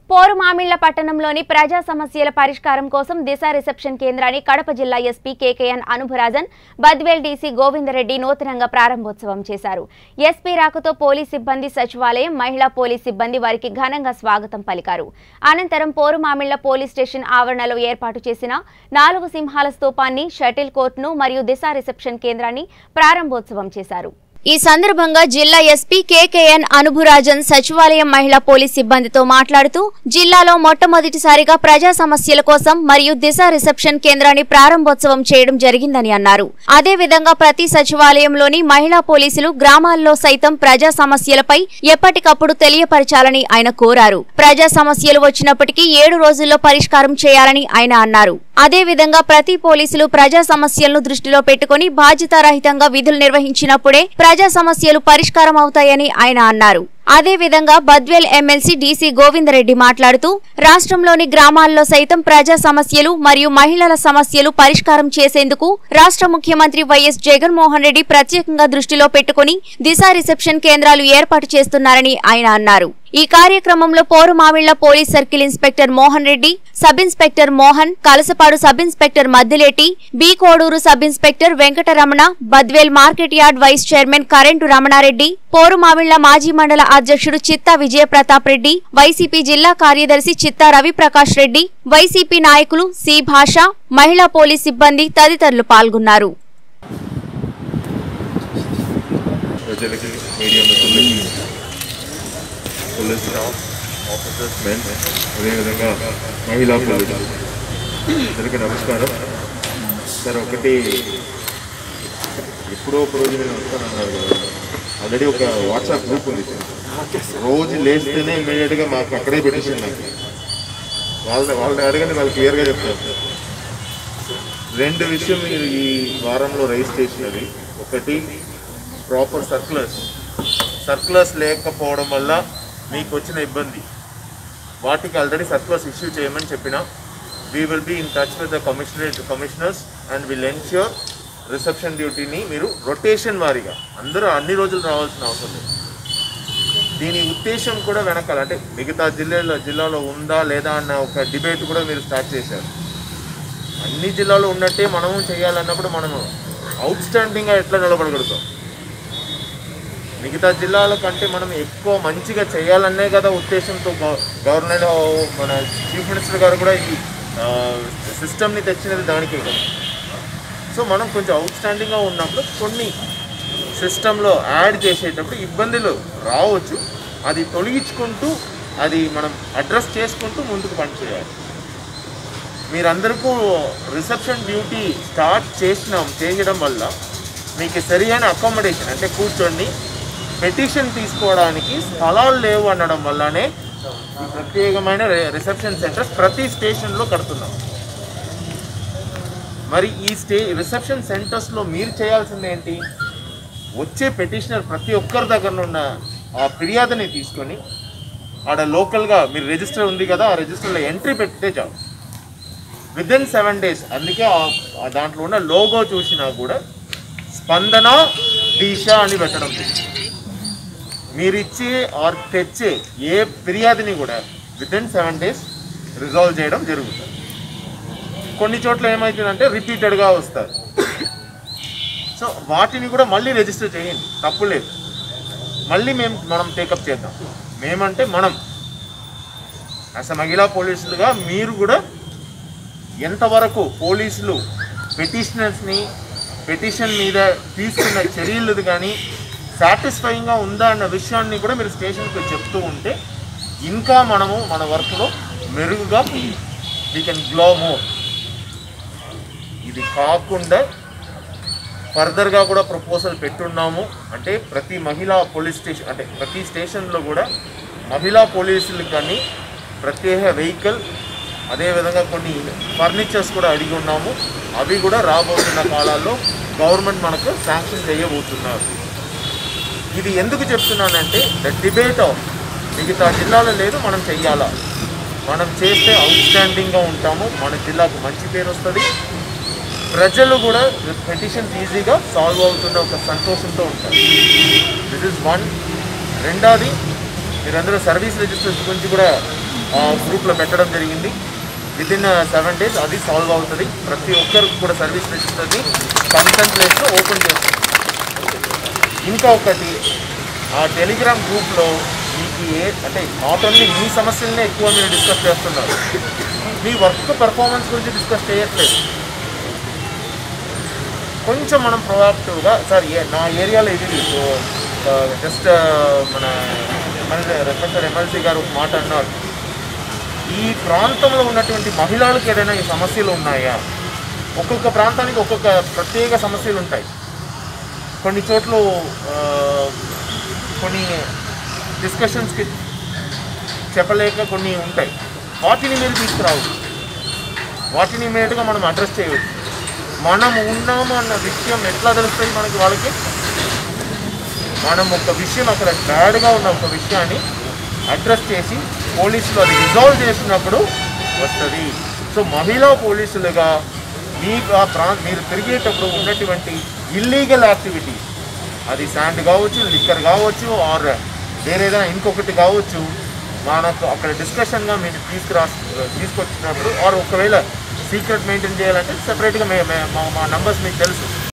పోరుమామిళ్ల పట్టణంలోని ప్రజా సమస్యల పరిష్కారం కోసం దిశ రిసెప్షన్ కేంద్రాన్ని కడప జిల్లా SP KKN Anburajan Badvel DC Govindareddy నూతనంగా ప్రారంభోత్సవం చేశారు ఎస్పీ రాకతో పోలీస్ సిబ్బంది సచివాలయం మహిళా పోలీస్ సిబ్బంది వారికి ఘనంగా స్వాగతం పలికారు అనంతరం పోరుమామిళ్ల పోలీస్ స్టేషన్ ఆవరణలో ఏర్పాటు చేసిన నాలుగు సింహాల స్తూపాన్ని షటిల్ కోర్టును మరియు దిశ రిసెప్షన్ కేంద్రాన్ని ప్రారంభోత్సవం చేశారు ఈ సందర్భంగా జిల్లా ఎస్పీ కేకేఎన్ అనుభురాజన్ సచివాలయం మహిళా పోలీస్ సిబ్బందితో మాట్లాడుతూ జిల్లాలో మొట్టమొదటిసారిగా ప్రజా సమస్యల కోసం మరియు దిశ రిసెప్షన్ కేంద్రాన్ని ప్రారంభోత్సవం చేయడం జరిగిందని అన్నారు అదే విధంగా ప్రతి సచివాలయంలోని మహిళా పోలీసులు గ్రామాల్లో సైతం ప్రజా సమస్యలపై ఎప్పటికప్పుడు తెలియపరచాలని ఆయన కోరారు ప్రజా సమస్యలు వచ్చినప్పటికీ ఏడు రోజుల్లో పరిష్కారం చేయాలని ఆయన అన్నారు అదే విధంగా ప్రతి పోలీసులు ప్రజా సమస్యలను దృష్టిలో పెట్టుకుని బాధ్యతారహితంగా విధులు నిర్వహించినప్పుడే ప్రజా సమస్యలు పరిష్కారం అవుతాయని ఆయన అన్నారు అదే విధంగా బద్వేల్ ఎమ్మెల్సీ డీసీ గోవిందరెడ్డి మాట్లాడుతూ రాష్ట్రంలోని గ్రామాల్లో సైతం ప్రజా సమస్యలు మరియు మహిళల సమస్యలు పరిష్కారం చేసేందుకు రాష్ట్ర ముఖ్యమంత్రి వైఎస్ జగన్మోహన్ రెడ్డి ప్రత్యేకంగా దృష్టిలో పెట్టుకుని దిశ రిసెప్షన్ కేంద్రాలు ఏర్పాటు చేస్తున్నారని ఆయన అన్నారు ఈ కార్యక్రమంలో Porumamilla police circle inspector Mohan Reddy sub inspector Mohan Kalasapadu sub inspector Maddileti B Koduru sub inspector Venkataramana Badvel market yard vice chairman current Ramanareddy Porumamilla మాజీ మండల అధ్యక్షుడు చిత్తా విజయప్రతాప్ రెడ్డి వైసీపీ జిల్లా కార్యదర్శి చిత్తా రవిప్రకాష్ రెడ్డి వైసీపీ నాయకులు సి భాష మహిళా పోలీస్ సిబ్బంది తదితరులు పాల్గొన్నారు ప్రజలకి మీడియా మిత్రులకి పోలీస్ స్టాఫ్ ఆఫీసర్స్ మెన్ అదేవిధంగా మహిళా పోలీసులు అందరికీ నమస్కారం సార్ ఒకటి ఎప్పుడో ఒక రోజు నేను వస్తానన్నారు కదా ఆల్రెడీ ఒక వాట్సాప్ గ్రూప్ ఉంది సార్ రోజు లేస్తేనే ఇమీడియట్గా మాకు అక్కడే పెట్టేసింది నాకు వాళ్ళని వాళ్ళని అడగండి వాళ్ళు క్లియర్గా చెప్తారు సార్ రెండు విషయం మీరు ఈ వారంలో రైజ్ చేసినది ఒకటి ప్రాపర్ సర్క్యులర్స్ సర్క్యులర్స్ లేకపోవడం వల్ల మీకు వచ్చిన ఇబ్బంది వాటికి ఆల్రెడీ సర్క్యులర్స్ ఇష్యూ చేయమని చెప్పిన we will be in touch with the commissionerate commissioners and will ensure reception డ్యూటీని మీరు రొటేషన్ వారీగా అందరూ అన్ని రోజులు రావాల్సిన అవసరం లేదు దీని ఉద్దేశం కూడా వెనకాల అంటే మిగతా జిల్లాలో జిల్లాలో ఉందా లేదా అన్న ఒక డిబేట్ కూడా మీరు స్టార్ట్ చేశారు అన్ని జిల్లాలో ఉన్నట్టే మనము చేయాలన్నప్పుడు మనము అవుట్ స్టాండింగ్గా ఎట్లా నిలబడగలుగుతాం మిగతా జిల్లాల కంటే మనం ఎక్కువ మంచిగా చేయాలనే కదా ఉద్దేశంతో గవ- గవర్నమెంట్ మన చీఫ్ మినిస్టర్ గారు కూడా ఈ సిస్టమ్ని తెచ్చినది దానికే కదా సో మనం కొంచెం అవుట్ స్టాండింగ్గా ఉన్నప్పుడు కొన్ని సిస్టంలో యాడ్ చేసేటప్పుడు ఇబ్బందులు రావచ్చు అది తొలగించుకుంటూ అది మనం అడ్రస్ చేసుకుంటూ ముందుకు పనిచేయాలి మీరందరికీ రిసెప్షన్ డ్యూటీ స్టార్ట్ చేసినాం చేయడం వల్ల మీకు సరియైన అకామిడేషన్ అంటే కూర్చొని పెటిషన్ తీసుకోవడానికి స్థలాలు లేవు అనడం వల్లనే ఈ ప్రత్యేకమైన రి- రిసెప్షన్ సెంటర్స్ ప్రతి స్టేషన్లో కడుతున్నాం మరి ఈ స్టే రిసెప్షన్ సెంటర్స్లో మీరు చేయాల్సింది ఏంటి వచ్చే పెటిషనర్ ప్రతి ఒక్కరి దగ్గర ఉన్న ఆ ఫిర్యాదుని తీసుకొని ఆడ లోకల్గా మీరు రిజిస్టర్ ఉంది కదా ఆ రిజిస్టర్లో ఎంట్రీ పెట్టితే చాలు విత్ ఇన్ సెవెన్ డేస్ అందుకే ఆ- ఆ దాంట్లో ఉన్న లోగో చూసినా కూడా స్పందన దిశ అని పెట్టడం మీరు ఇచ్చే ఆర్ తెచ్చే ఏ ఫిర్యాదుని కూడా within seven days resolve చేయడం జరుగుతుంది కొన్ని చోట్ల ఏమవుతుందంటే రిపీటెడ్గా వస్తారు సో వాటిని కూడా మళ్ళీ రిజిస్టర్ చేయండి తప్పు లేదు మళ్ళీ మేము మనం టేకప్ చేద్దాం మేమంటే మనం అస మహిళా పోలీసులుగా మీరు కూడా ఎంతవరకు పోలీసులు పెటిషనర్స్ని పెటిషన్ మీద తీసుకున్న చర్యలు కానీ సాటిస్ఫైయింగ్గా ఉందా అన్న విషయాన్ని కూడా మీరు స్టేషన్కి చెప్తూ ఉంటే ఇంకా మనము మన వర్క్లో మెరుగుగా వీ కెన్ గ్లో మోర్ ఇది కాకుండా ఫర్దర్గా కూడా ప్రపోజల్ పెట్టున్నాము అంటే ప్రతి మహిళా పోలీస్ స్టేషన్ అంటే ప్రతి స్టేషన్లో కూడా మహిళా పోలీసులకు కానీ ప్రత్యేక వెహికల్ అదేవిధంగా కొన్ని ఫర్నిచర్స్ కూడా అడిగి ఉన్నాము అవి కూడా రాబోతున్న కాలాల్లో గవర్నమెంట్ మనకు శాంక్షన్ చేయబోతున్నారు ఇది ఎందుకు చెప్తున్నానంటే ద డిబేట్ ఆఫ్ మిగతా జిల్లాలో లేదు మనం చెయ్యాలా మనం చేస్తే అవుట్ స్టాండింగ్గా ఉంటాము మన జిల్లాకు మంచి పేరు వస్తుంది ప్రజలు కూడా పెటిషన్స్ ఈజీగా సాల్వ్ అవుతున్న ఒక సంతోషంతో ఉంటారు దిస్ ఇస్ వన్ రెండోది మీరందరూ సర్వీస్ రిజిస్టర్స్ గురించి కూడా గ్రూప్లో పెట్టడం జరిగింది విత్ ఇన్ సెవెన్ డేస్ అది సాల్వ్ అవుతుంది ప్రతి ఒక్కరికి కూడా సర్వీస్ రిజిస్టర్ని కన్సెంట్ ప్లేస్లో ఓపెన్ చేస్తుంది ఇంకా ఒకటి ఆ టెలిగ్రామ్ గ్రూప్లో మీకు ఏ అంటే నాట్ ఓన్లీ మీ సమస్యలనే ఎక్కువ మీరు డిస్కస్ చేస్తున్నారు మీ వర్క్ పెర్ఫార్మెన్స్ గురించి డిస్కస్ చేయట్లేదు కొంచెం మనం ప్రొయాక్టివ్గా సార్ ఏ నా ఏరియాలో ఇది జస్ట్ మన ఎమ్మెల్యే రెస్పెక్టెడ్ ఎమ్మెల్సీ గారు ఒక మాట అన్నారు ఈ ప్రాంతంలో ఉన్నటువంటి మహిళలకు ఏదైనా ఈ సమస్యలు ఉన్నాయా ఒక్కొక్క ప్రాంతానికి ఒక్కొక్క ప్రత్యేక సమస్యలు ఉంటాయి కొన్ని చోట్ల ఆ, కొన్ని డిస్కషన్స్కి చెప్పలేక కొన్ని ఉంటాయి వాటిని మీరు తీసుకురావచ్చు వాటిని ఇమీడియట్గా మనం అడ్రస్ చేయవచ్చు మనం ఉన్నాము అన్న విషయం ఎట్లా తెలుస్తుంది మనకి వాళ్ళకి మనం ఒక విషయం అక్కడ బ్యాడ్గా ఉన్న ఒక విషయాన్ని అడ్రస్ చేసి పోలీసులు అది రిజాల్వ్ చేసినప్పుడు వస్తుంది సో మహిళా పోలీసులుగా మీకు ఆ ప్రా మీరు తిరిగేటప్పుడు ఉన్నటువంటి ఇల్లీగల్ యాక్టివిటీ అది శాండ్ కావచ్చు లిక్కర్ కావచ్చు ఆర్ వేరే ఏదైనా ఇంకొకటి కావచ్చు మనకు అక్కడ డిస్కషన్గా మీరు తీసుకురా తీసుకొచ్చినప్పుడు ఆర్ ఒకవేళ సీక్రెట్ మెయింటైన్ చేయాలంటే సెపరేట్గా మే మే- మా మా నంబర్స్ మీకు తెలుసు